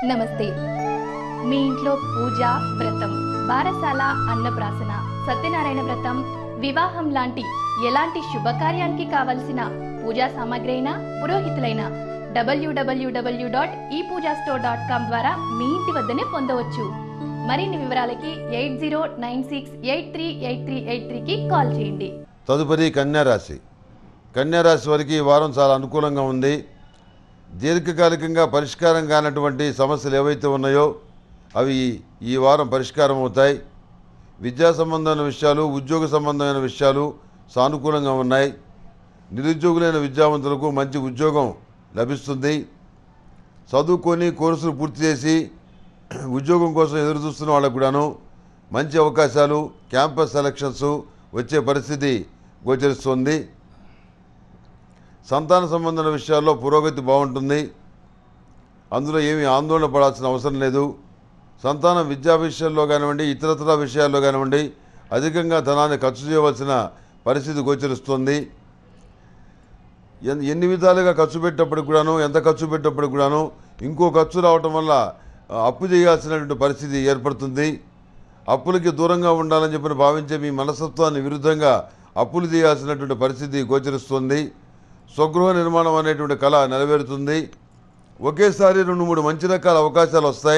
నమస్తే మీ ఇంట్లో పూజ వ్రతం బారసాల అన్నప్రాసన సత్యనారాయణ వ్రతం వివాహం లాంటి ఎలాంటి శుభకార్యానికి కావలసిన పూజా సామాగ్రి అయినా పురోహితులైన డబ్ల్యూడబ్ల్యూడబ్ల్యూ డాట్ ఈ పూజా స్టోర్ డాట్ కామ్ ద్వారా మీ ఇంటి వద్దనే పొందవచ్చు మరిన్ని వివరాలకి eight zero nine six eight three eight three eight త్రీకి కాల్ చేయండి తదుపరి కన్యారాశి కన్యారాశి వారికి ఈ వారం చాలా అనుకూలంగా ఉంది దీర్ఘకాలికంగా పరిష్కారం కానటువంటి సమస్యలు ఏవైతే ఉన్నాయో అవి ఈ వారం పరిష్కారం అవుతాయి విద్యా సంబంధమైన విషయాలు ఉద్యోగ సంబంధమైన విషయాలు సానుకూలంగా ఉన్నాయి నిరుద్యోగులైన విద్యావంతులకు మంచి ఉద్యోగం లభిస్తుంది చదువుకొని కోర్సులు పూర్తి చేసి ఉద్యోగం కోసం ఎదురు చూస్తున్న వాళ్ళకు కూడాను మంచి అవకాశాలు క్యాంపస్ సెలక్షన్స్ వచ్చే పరిస్థితి గోచరిస్తుంది సంతాన సంబంధమైన విషయాల్లో పురోగతి బాగుంటుంది అందులో ఏమీ ఆందోళన పడాల్సిన అవసరం లేదు సంతానం విద్యా విషయాల్లో కానివ్వండి ఇతరతర విషయాల్లో కానివ్వండి అధికంగా ధనాన్ని ఖర్చు చేయవలసిన పరిస్థితి గోచరిస్తుంది ఎన్- ఎన్ని విధాలుగా ఖర్చు పెట్టేటప్పటికి కూడాను ఎంత ఖర్చు పెట్టేటప్పటికి కూడాను ఇంకో ఖర్చు రావటం వల్ల ఆ, అప్పు చేయాల్సినటువంటి పరిస్థితి ఏర్పడుతుంది అప్పులకి దూరంగా ఉండాలని చెప్పి భావించే మీ మనస్తత్వాన్ని విరుద్ధంగా అప్పులు చేయాల్సినటువంటి పరిస్థితి గోచరిస్తుంది స్వగృహ నిర్మాణం అనేటువంటి కళ నెరవేరుతుంది ఒకేసారి రెండు మూడు మంచి రకాల అవకాశాలు వస్తాయి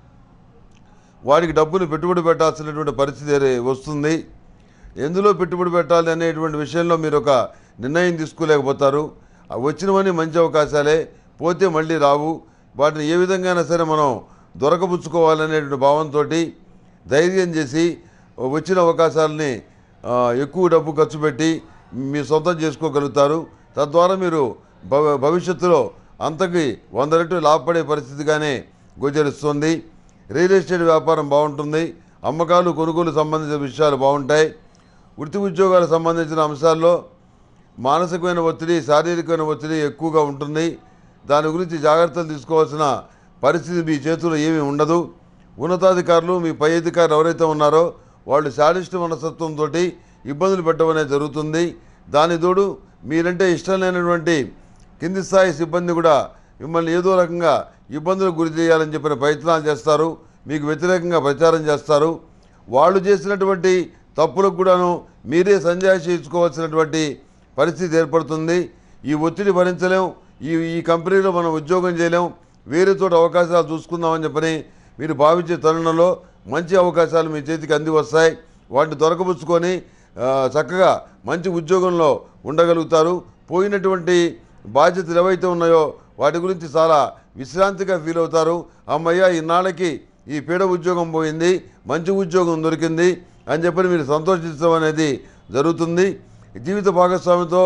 వాడికి డబ్బును పెట్టుబడి పెట్టాల్సినటువంటి పరిస్థితి ఏరే- వస్తుంది ఎందులో పెట్టుబడి పెట్టాలి అనేటువంటి విషయంలో మీరు ఒక నిర్ణయం తీసుకోలేకపోతారు ఆ వచ్చినవన్నీ మంచి అవకాశాలే పోతే మళ్ళీ రావు వాటిని ఏ విధంగానైనా సరే మనం దొరకబుచ్చుకోవాలనేటువంటి భావంతో ధైర్యం చేసి వచ్చిన అవకాశాలని ఆ, ఎక్కువ డబ్బు ఖర్చు పెట్టి మీ సొంతం చేసుకోగలుగుతారు తద్వారా మీరు భవ భవిష్యత్తులో అంతకి వంద రెట్లు లాభపడే పరిస్థితిగానే గోచరిస్తుంది రియల్ ఎస్టేట్ వ్యాపారం బాగుంటుంది అమ్మకాలు కొనుగోలు సంబంధించిన విషయాలు బాగుంటాయి వృత్తి ఉద్యోగాలకు సంబంధించిన అంశాల్లో మానసికమైన ఒత్తిడి శారీరకమైన ఒత్తిడి ఎక్కువగా ఉంటుంది దాని గురించి జాగ్రత్తలు తీసుకోవాల్సిన పరిస్థితి మీ చేతిలో ఏమీ ఉండదు ఉన్నతాధికారులు మీ పై అధికారులు ఎవరైతే ఉన్నారో వాళ్ళు శాడిస్ట్ మనస్తత్వంతో ఇబ్బందులు పెట్టడం అనేది జరుగుతుంది దాని తోడు మీరంటే ఇష్టం లేనటువంటి కింది స్థాయి సిబ్బంది కూడా మిమ్మల్ని ఏదో రకంగా ఇబ్బందులకు గురి చేయాలని చెప్పిన ప్రయత్నాలు చేస్తారు మీకు వ్యతిరేకంగా ప్రచారం చేస్తారు వాళ్ళు చేసినటువంటి తప్పులకు కూడాను మీరే సంజాయిషి ఇచ్చుకోవాల్సినటువంటి పరిస్థితి ఏర్పడుతుంది ఈ ఒత్తిడి భరించలేం ఈ ఈ కంపెనీలో మనం ఉద్యోగం చేయలేం వేరే చోట అవకాశాలు చూసుకుందామని చెప్పని మీరు భావించే తరుణంలో మంచి అవకాశాలు మీ చేతికి అంది వస్తాయి వాటిని దొరకబుచ్చుకొని ఆ, చక్కగా మంచి ఉద్యోగంలో ఉండగలుగుతారు పోయినటువంటి బాధ్యతలు ఏవైతే ఉన్నాయో వాటి గురించి చాలా విశ్రాంతిగా ఫీల్ అవుతారు అమ్మయ్య ఇన్నాళ్ళకి ఈ పీడ ఉద్యోగం పోయింది మంచి ఉద్యోగం దొరికింది అని చెప్పని మీరు సంతోషించడం అనేది జరుగుతుంది జీవిత భాగస్వామితో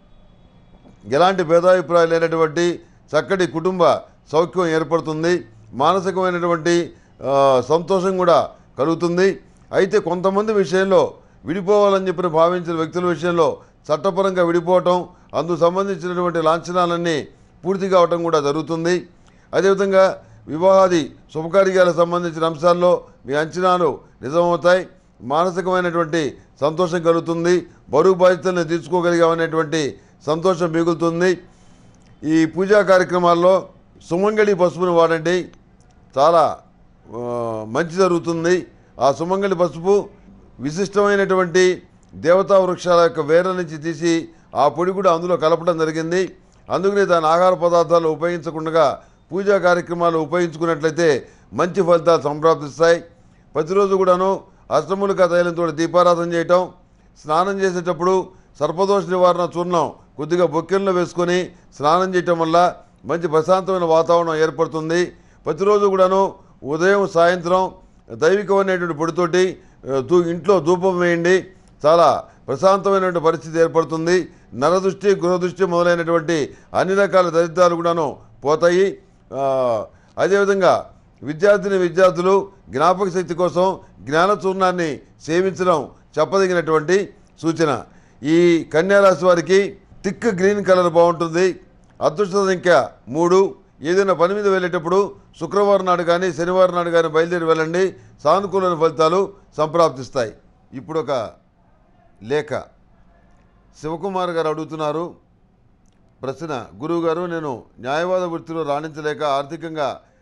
ఎలాంటి భేదాభిప్రాయాలు లేనటువంటి చక్కటి కుటుంబ సౌఖ్యం ఏర్పడుతుంది మానసికమైనటువంటి ఆ, సంతోషం కూడా కలుగుతుంది అయితే కొంతమంది విషయంలో విడిపోవాలని చెప్పిన భావించిన వ్యక్తుల విషయంలో చట్టపరంగా విడిపోవటం అందుకు సంబంధించినటువంటి లాంఛనాలన్నీ పూర్తి కావటం కూడా జరుగుతుంది అదేవిధంగా వివాహాది శుభకార్యాలకు సంబంధించిన అంశాల్లో మీ అంచనాలు నిజమవుతాయి మానసికమైనటువంటి సంతోషం కలుగుతుంది బరువు బాధ్యతలను తీర్చుకోగలిగామనేటువంటి సంతోషం మిగులుతుంది ఈ పూజా కార్యక్రమాల్లో సుమంగళి పసుపుని వాడండి చాలా ఆ, మంచి జరుగుతుంది ఆ సుమంగళి పసుపు విశిష్టమైనటువంటి దేవతా వృక్షాల యొక్క వేర్ల నుంచి తీసి ఆ పొడి కూడా అందులో కలపడం జరిగింది అందుకనే దాని ఆహార పదార్థాలు ఉపయోగించకుండా పూజా కార్యక్రమాలు ఉపయోగించుకున్నట్లయితే మంచి ఫలితాలు సంప్రాప్తిస్తాయి ప్రతిరోజు కూడాను అష్టములిక తైలంతో దీపారాధన చేయటం స్నానం చేసేటప్పుడు సర్పదోష నివారణ చూర్ణం కొద్దిగా బొక్కెల్లో వేసుకొని స్నానం చేయటం వల్ల మంచి ప్రశాంతమైన వాతావరణం ఏర్పడుతుంది ప్రతిరోజు కూడాను ఉదయం సాయంత్రం దైవికమైనటువంటి పొడితోటి ఆ, దూ ఇంట్లో ధూపం వేయండి చాలా ప్రశాంతమైనటువంటి పరిస్థితి ఏర్పడుతుంది నరదృష్టి గృహదృష్టి మొదలైనటువంటి అన్ని రకాల దరిద్రాలు కూడాను పోతాయి ఆ, అదేవిధంగా విద్యార్థిని విద్యార్థులు జ్ఞాపక శక్తి కోసం జ్ఞాన చూర్ణాన్ని సేవించడం చెప్పదగినటువంటి సూచన ఈ కన్యారాశి వారికి థిక్ గ్రీన్ కలర్ బాగుంటుంది అదృష్ట సంఖ్య మూడు ఏదైనా పని మీద వెళ్ళేటప్పుడు శుక్రవారం నాడు కానీ శనివారం నాడు కానీ బయలుదేరి వెళ్ళండి సానుకూలమైన ఫలితాలు సంప్రాప్తిస్తాయి ఇప్పుడు ఒక లేఖ శివకుమార్ గారు అడుగుతున్నారు ప్రశ్న గురువుగారు నేను న్యాయవాద వృత్తిలో రాణించలేక ఆర్థికంగా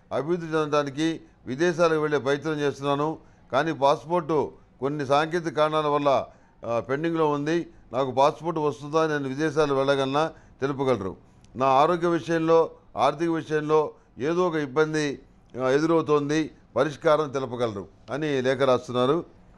అభివృద్ధి చెందడానికి విదేశాలకు వెళ్ళే ప్రయత్నం చేస్తున్నాను కానీ పాస్పోర్టు కొన్ని సాంకేతిక కారణాల వల్ల ఆ, పెండింగ్లో ఉంది నాకు పాస్పోర్ట్ వస్తుందా నేను విదేశాలు వెళ్ళగలనా తెలుపగలరు నా ఆరోగ్య విషయంలో ఆర్థిక విషయంలో ఏదో ఒక ఇబ్బంది ఆ, ఎదురవుతోంది పరిష్కారం తెలపగలరు అని లేఖ రాస్తున్నారు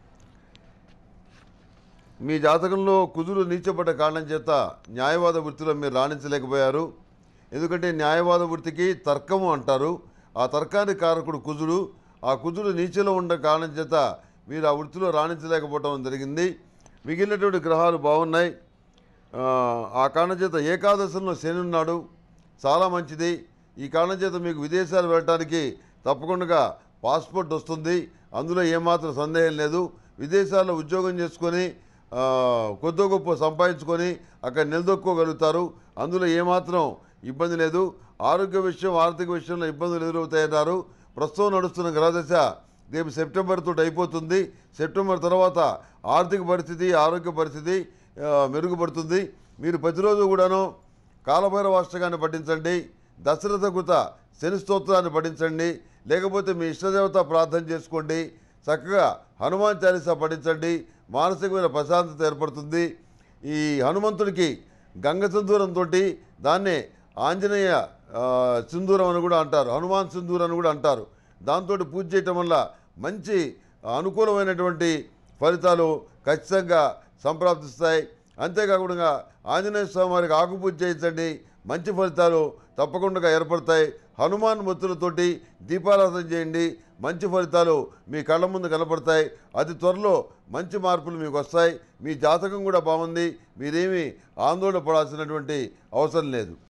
మీ జాతకంలో కుదురు నీచపడ్డ కారణం చేత న్యాయవాద వృత్తిలో మీరు రాణించలేకపోయారు ఎందుకంటే న్యాయవాద వృత్తికి తర్కము అంటారు ఆ తర్కానికి కారకుడు కుజుడు ఆ కుజుడు నీచలో ఉన్న కారణం చేత మీరు ఆ వృత్తిలో రాణించలేకపోవడం జరిగింది మిగిలినటువంటి గ్రహాలు బాగున్నాయి ఆ, ఆ కారణం చేత ఏకాదశంలో శని ఉన్నాడు చాలా మంచిది ఈ కారణం చేత మీకు విదేశాలు వెళ్ళటానికి తప్పకుండా పాస్పోర్ట్ వస్తుంది అందులో ఏమాత్రం సందేహం లేదు విదేశాల్లో ఉద్యోగం చేసుకొని ఆ, కొద్ది గొప్ప సంపాదించుకొని అక్కడ నిలదొక్కోగలుగుతారు అందులో ఏమాత్రం ఇబ్బంది లేదు ఆరోగ్య విషయం ఆర్థిక విషయంలో ఇబ్బందులు ఎదురవుతాయన్నారు ప్రస్తుతం నడుస్తున్న గ్రహదశ రేపు సెప్టెంబర్ తోటి అయిపోతుంది సెప్టెంబర్ తర్వాత ఆర్థిక పరిస్థితి ఆరోగ్య పరిస్థితి ఆ, మెరుగుపడుతుంది మీరు ప్రతిరోజు కూడాను కాలభైరవ అష్టకాన్ని పఠించండి దశరథ కృత శని స్తోత్రాన్ని పఠించండి లేకపోతే మీ ఇష్టదేవత ప్రార్థన చేసుకోండి చక్కగా హనుమాన్ చాలీసా పఠించండి మానసికమైన ప్రశాంతత ఏర్పడుతుంది ఈ హనుమంతుడికి గంగ సింధూరంతో దాన్నే ఆంజనేయ ఆ, సింధూరం అని కూడా అంటారు హనుమాన్ సింధూరం అని కూడా అంటారు దాంతో పూజ చేయటం వల్ల మంచి అనుకూలమైనటువంటి ఫలితాలు ఖచ్చితంగా సంప్రాప్తిస్తాయి అంతేకాకుండా ఆంజనేయ స్వామి వారికి ఆకుపూజ చేయించండి మంచి ఫలితాలు తప్పకుండా ఏర్పడతాయి హనుమాన్ మొత్తులతోటి దీపారాధన చేయండి మంచి ఫలితాలు మీ కళ్ళ ముందు కనపడతాయి అతి త్వరలో మంచి మార్పులు మీకు వస్తాయి మీ జాతకం కూడా బాగుంది మీరేమీ ఆందోళన పడాల్సినటువంటి అవసరం లేదు